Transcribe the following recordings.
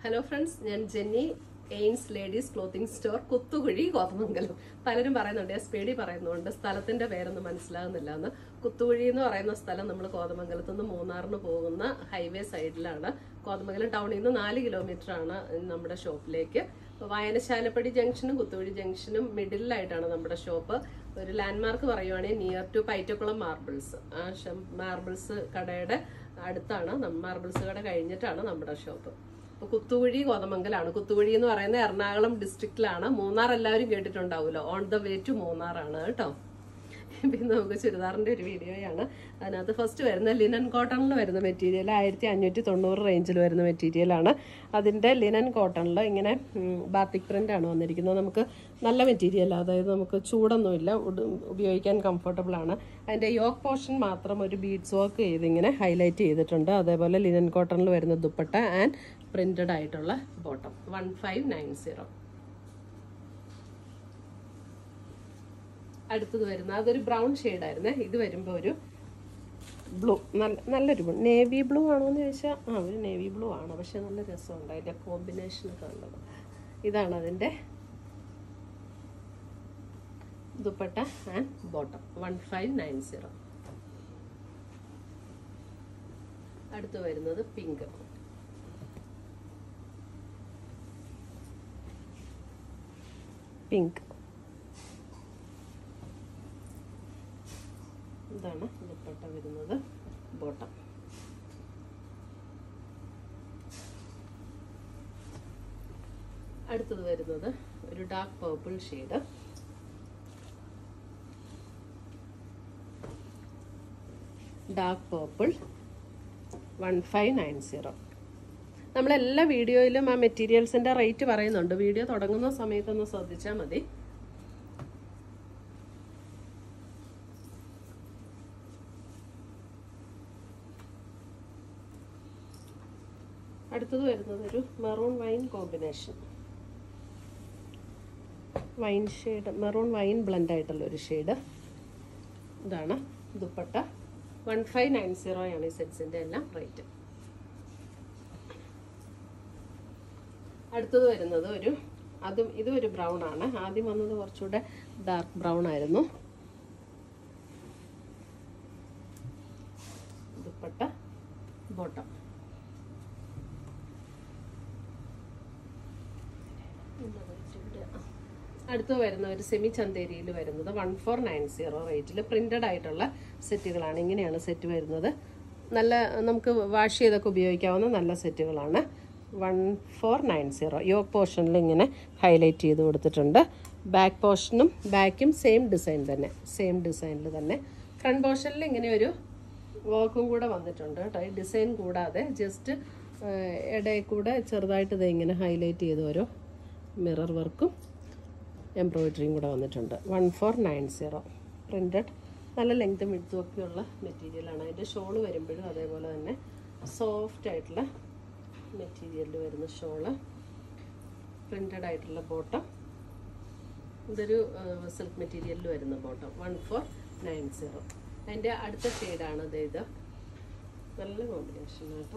hello friends ഞാൻ Jenny Aims ladies clothing store Kuthukuzhi Kothamangalam പലരും പറയുന്നുണ്ട് എസ് പി ഡി പറയുന്നുണ്ട് സ്ഥലത്തിന്റെ പേരൊന്നും മനസ്സിലാകുന്നില്ല എന്ന് കുത്തുകുഴി എന്ന് പറയുന്ന സ്ഥലം നമ്മൾ കോതമംഗലത്ത് നിന്ന് മൂന്നാറിന് പോകുന്ന ഹൈവേ സൈഡിലാണ് കോതമംഗലം ടൗണിൽ നിന്ന് നാല് കിലോമീറ്റർ ആണ് നമ്മുടെ ഷോപ്പിലേക്ക് വായനശാലപ്പടി ജംഗ്ഷനും കുത്തുകുഴി ജംഗ്ഷനും മിഡിലായിട്ടാണ് നമ്മുടെ ഷോപ്പ് ഒരു ലാൻഡ്മാർക്ക് പറയുവാണെങ്കിൽ നിയർ ടു പൈറ്റക്കുളം മാർബിൾസ് ആ മാർബിൾസ് കടയുടെ അടുത്താണ് മാർബിൾസ് കട കഴിഞ്ഞിട്ടാണ് നമ്മുടെ ഷോപ്പ് അപ്പൊ കുത്തുകുഴി കോതമംഗലാണ് കുത്തുകുഴി എന്ന് പറയുന്നത് എറണാകുളം ഡിസ്ട്രിക്റ്റിലാണ് മൂന്നാർ എല്ലാവരും കേട്ടിട്ടുണ്ടാവുമല്ലോ ഓൺ ദ വേ ടു മൂന്നാറാണ് കേട്ടോ പിന്നെ നമുക്ക് ചുരിദാറിന്റെ ഒരു വീഡിയോയാണ് അതിനകത്ത് ഫസ്റ്റ് വരുന്ന ലിനൻ കോട്ടണിൽ വരുന്ന മെറ്റീരിയൽ ആയിരത്തി അഞ്ഞൂറ്റി തൊണ്ണൂറ് റേഞ്ചിൽ വരുന്ന മെറ്റീരിയലാണ് അതിൻ്റെ ലിനൻ കോട്ടണിൽ ഇങ്ങനെ ബാത്തിക് പ്രിന്റ് ആണ് വന്നിരിക്കുന്നത് നമുക്ക് നല്ല മെറ്റീരിയൽ അതായത് നമുക്ക് ചൂടൊന്നുമില്ല ഉട- ഉപയോഗിക്കാൻ കംഫർട്ടബിൾ ആണ് അതിൻ്റെ യോക്ക് പോർഷൻ മാത്രം ഒരു ബീഡ്സ് വർക്ക് ചെയ്ത് ഇങ്ങനെ ഹൈലൈറ്റ് ചെയ്തിട്ടുണ്ട് അതേപോലെ ലിനൻ കോട്ടണിൽ വരുന്ന ദുപ്പട്ട ആൻഡ് പ്രിന്റഡ് ആയിട്ടുള്ള bottom one five nine zero അടുത്തത് വരുന്ന അതൊരു ബ്രൗൺ ആയിരുന്നേ ഇത് വരുമ്പോൾ ഒരു ബ്ലൂ നല്ല നല്ലൊരു നേവി ബ്ലൂ ആണോ എന്ന് ചോദിച്ചാൽ ആ ഒരു നേവി ബ്ലൂ ആണ് പക്ഷെ നല്ല രസമുണ്ട് അതിൻ്റെ കോമ്പിനേഷനൊക്കെ നല്ലത് ഇതാണ് അതിൻ്റെ dupatta and bottom one five nine zero അടുത്ത് വരുന്നത് പിങ്ക് പിങ്ക് ഇതാണ് ദുപ്പട്ട വരുന്നത് ബോട്ടം അടുത്തത് വരുന്നത് ഒരു dark purple shade dark purple one five nine zero നമ്മളെല്ലാ വീഡിയോയിലും ആ മെറ്റീരിയൽസിന്റെ റേറ്റ് പറയുന്നുണ്ട് വീഡിയോ തുടങ്ങുന്ന സമയത്തൊന്ന് ശ്രദ്ധിച്ചാൽ മതി അടുത്തത് വരുന്നത് ഒരു maroon wine combination wine shade maroon wine blend ആയിട്ടുള്ള ഒരു ഷെയ്ഡ് ഇതാണ് dupatta one five nine zero ആണ് ഈ സെറ്റ്സിൻ്റെ എല്ലാം റേറ്റ് അടുത്തത് വരുന്നത് ഒരു അതും ഇതും ഒരു ബ്രൗൺ ആണ് ആദ്യം വന്നത് കുറച്ചുകൂടെ ഡാർക്ക് ബ്രൗൺ ആയിരുന്നു ദുപ്പട്ട ബോട്ടം അടുത്ത് വരുന്ന ഒരു സെമി ചന്തേരിയിൽ വരുന്നത് വൺ ഫോർ നയൻ സീറോ റേറ്റിൽ പ്രിന്റഡ് ആയിട്ടുള്ള സെറ്റുകളാണ് ഇങ്ങനെയാണ് സെറ്റ് വരുന്നത് നല്ല നമുക്ക് വാഷ് ചെയ്തൊക്കെ ഉപയോഗിക്കാവുന്ന നല്ല സെറ്റുകളാണ് one four nine zero yoke പോർഷനിൽ ഇങ്ങനെ ഹൈലൈറ്റ് ചെയ്ത് കൊടുത്തിട്ടുണ്ട് ബാക്ക് പോർഷനും ബാക്കും സെയിം ഡിസൈൻ തന്നെ സെയിം ഡിസൈനിൽ തന്നെ ഫ്രണ്ട് പോർഷനിൽ ഇങ്ങനെ ഒരു വർക്കും കൂടെ വന്നിട്ടുണ്ട് കേട്ടോ ഈ ഡിസൈൻ കൂടാതെ ജസ്റ്റ് ഇടയിൽ കൂടെ ചെറുതായിട്ട് ഇത് ഇങ്ങനെ ഹൈലൈറ്റ് ചെയ്ത് ഓരോ മിറർ വർക്കും എംബ്രോയിഡറിയും കൂടെ വന്നിട്ടുണ്ട് one four nine zero printed നല്ല ലെങ്തും വിടുത്തും ഒക്കെയുള്ള മെറ്റീരിയലാണ് അതിൻ്റെ ഷോള് വരുമ്പോഴും അതേപോലെ തന്നെ സോഫ്റ്റ് ആയിട്ടുള്ള മെറ്റീരിയലിൽ വരുന്ന ഷോള് പ്രിൻറ്റഡ് ആയിട്ടുള്ള ബോട്ടം ഇതൊരു സിൽക്ക് മെറ്റീരിയലിൽ വരുന്ന bottom one four nine zero അതിൻ്റെ അടുത്ത ഷെയ്ഡാണ് ഇത് ഇത് നല്ല കോമ്പിനേഷൻ കേട്ടോ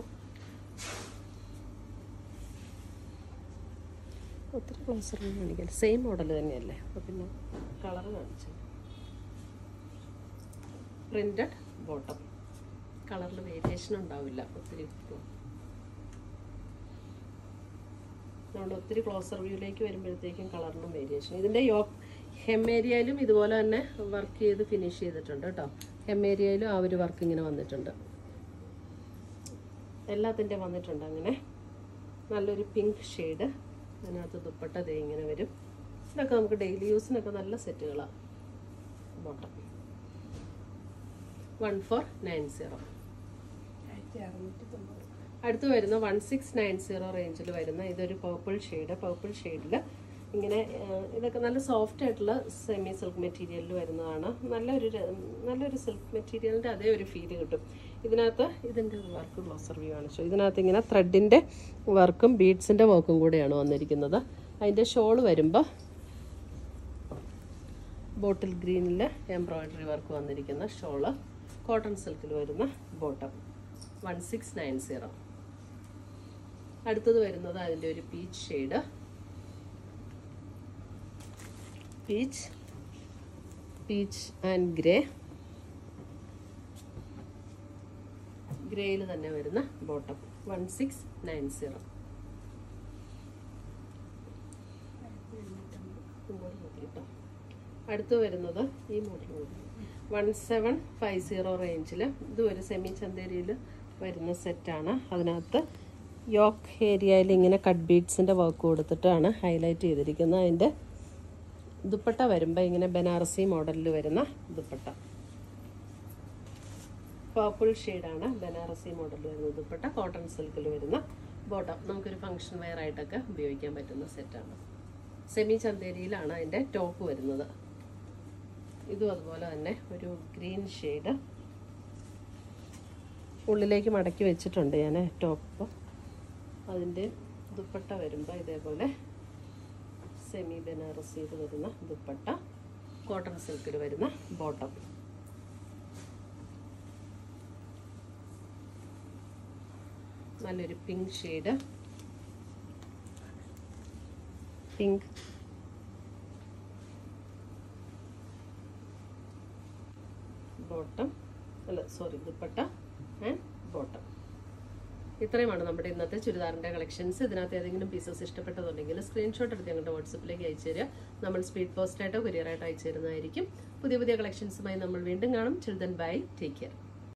ഒത്തിരി ബ്ലൗസറൊന്നും കാണിക്കില്ല സെയിം മോഡൽ തന്നെയല്ലേ അപ്പോൾ പിന്നെ കളർ കാണിച്ചു പ്രിൻറ്റഡ് ബോട്ടം കളറിൽ വേരിയേഷൻ ഉണ്ടാവില്ല ഒത്തിരി അതുകൊണ്ട് ഒത്തിരി ക്ലോസർ വ്യൂയിലേക്ക് വരുമ്പോഴത്തേക്കും കളറിനും വേരിയേഷൻ ഇതിൻ്റെ യോ ഹെം ഏരിയയിലും ഇതുപോലെ തന്നെ വർക്ക് ചെയ്ത് ഫിനിഷ് ചെയ്തിട്ടുണ്ട് കേട്ടോ ഹെം ഏരിയയിലും ആ ഒരു വർക്ക് ഇങ്ങനെ വന്നിട്ടുണ്ട് എല്ലാത്തിൻ്റെ വന്നിട്ടുണ്ട് അങ്ങനെ നല്ലൊരു പിങ്ക് ഷെയ്ഡ് അതിനകത്ത് ദുപ്പട്ട ദേ ഇങ്ങനെ വരും ഇതൊക്കെ നമുക്ക് ഡെയിലി യൂസിനൊക്കെ നല്ല സെറ്റുകളാണ് bottom one four nine zero അടുത്ത് വരുന്ന വൺ സിക്സ് നയൻ സീറോ റേഞ്ചിൽ വരുന്ന ഇതൊരു പർപ്പിൾ ഷെയ്ഡ് പർപ്പിൾ ഷെയ്ഡിൽ ഇങ്ങനെ ആ, ഇതൊക്കെ നല്ല സോഫ്റ്റ് ആയിട്ടുള്ള സെമി സിൽക്ക് മെറ്റീരിയലിൽ വരുന്നതാണ് നല്ലൊരു ര- നല്ലൊരു സിൽക്ക് മെറ്റീരിയലിൻ്റെ അതേ ഒരു ഫീല് കിട്ടും ഇതിനകത്ത് ഇതിൻ്റെ വർക്ക് ഗ്ലോസർ വ്യൂ ആണ് ഷോ ഇതിനകത്ത് ഇങ്ങനെ ത്രെഡിൻ്റെ വർക്കും ബീഡ്സിൻ്റെ വർക്കും കൂടെയാണ് വന്നിരിക്കുന്നത് അതിൻ്റെ ഷോൾ വരുമ്പോൾ ബോട്ടിൽ ഗ്രീനിൽ എംബ്രോയിഡറി വർക്ക് വന്നിരിക്കുന്ന ഷോള് കോട്ടൺ സിൽക്കിൽ വരുന്ന bottom one six nine zero അടുത്തത് വരുന്നത് അതിൻ്റെ ഒരു peach shade peach peach and grey ഗ്രേയിൽ തന്നെ വരുന്ന bottom one six nine zero ഇങ്ങോട്ട് നോക്കിട്ടോ അടുത്ത് വരുന്നത് ഈ model one seven five zero റേഞ്ചിൽ ഇതും ഒരു സെമി ചന്തേരിയിൽ വരുന്ന സെറ്റാണ് അതിനകത്ത് യോക്ക് ഏരിയയിൽ ഇങ്ങനെ കട്ട് ബീഡ്സിൻ്റെ വർക്ക് കൊടുത്തിട്ടാണ് ഹൈലൈറ്റ് ചെയ്തിരിക്കുന്നത് അതിൻ്റെ ദുപ്പട്ട വരുമ്പോൾ ഇങ്ങനെ ബനാറസി മോഡലിൽ വരുന്ന ദുപ്പട്ട പർപ്പിൾ ഷെയ്ഡാണ് ബനാറസി മോഡലിൽ വരുന്ന ദുപ്പട്ട കോട്ടൺ സിൽക്കിൽ വരുന്ന ബോട്ടം നമുക്കൊരു ഫങ്ഷൻ വെയർ ആയിട്ടൊക്കെ ഉപയോഗിക്കാൻ പറ്റുന്ന സെറ്റാണ് സെമി ചന്തേരിയിലാണ് അതിൻ്റെ ടോപ്പ് വരുന്നത് ഇതും അതുപോലെ തന്നെ ഒരു ഗ്രീൻ ഷെയ്ഡ് ഉള്ളിലേക്ക് മടക്കി വെച്ചിട്ടുണ്ട് ഞാൻ ടോപ്പ് അതിൻ്റെ ദുപ്പട്ട വരുമ്പോൾ ഇതേപോലെ സെമി ബനാറസിയിൽ വരുന്ന ദുപ്പട്ട കോട്ടൺ സിൽക്കിൽ വരുന്ന ബോട്ടം നല്ലൊരു പിങ്ക് ഷെയ്ഡ് പിങ്ക് ബോട്ടം അല്ല സോറി ദുപ്പട്ട ആൻഡ് ബോട്ടം ഇത്രയുമാണ് നമ്മുടെ ഇന്നത്തെ ചുരിദാറിന്റെ കളക്ഷൻസ് ഇതിനകത്ത് ഏതെങ്കിലും പീസസ് ഇഷ്ടപ്പെട്ടതുണ്ടെങ്കിൽ സ്ക്രീൻഷോട്ട് എടുത്ത് ഞങ്ങളുടെ വാട്സപ്പിലേക്ക് അയച്ചു തരിക നമ്മൾ സ്പീഡ് പോസ്റ്റായിട്ടോ കൊറിയറായിട്ടോ അയച്ചു തരുന്നതായിരിക്കും പുതിയ പുതിയ കളക്ഷൻസുമായി നമ്മൾ വീണ്ടും കാണും ചിൽഡ്രൻ ബൈ ടേക്ക് കെയർ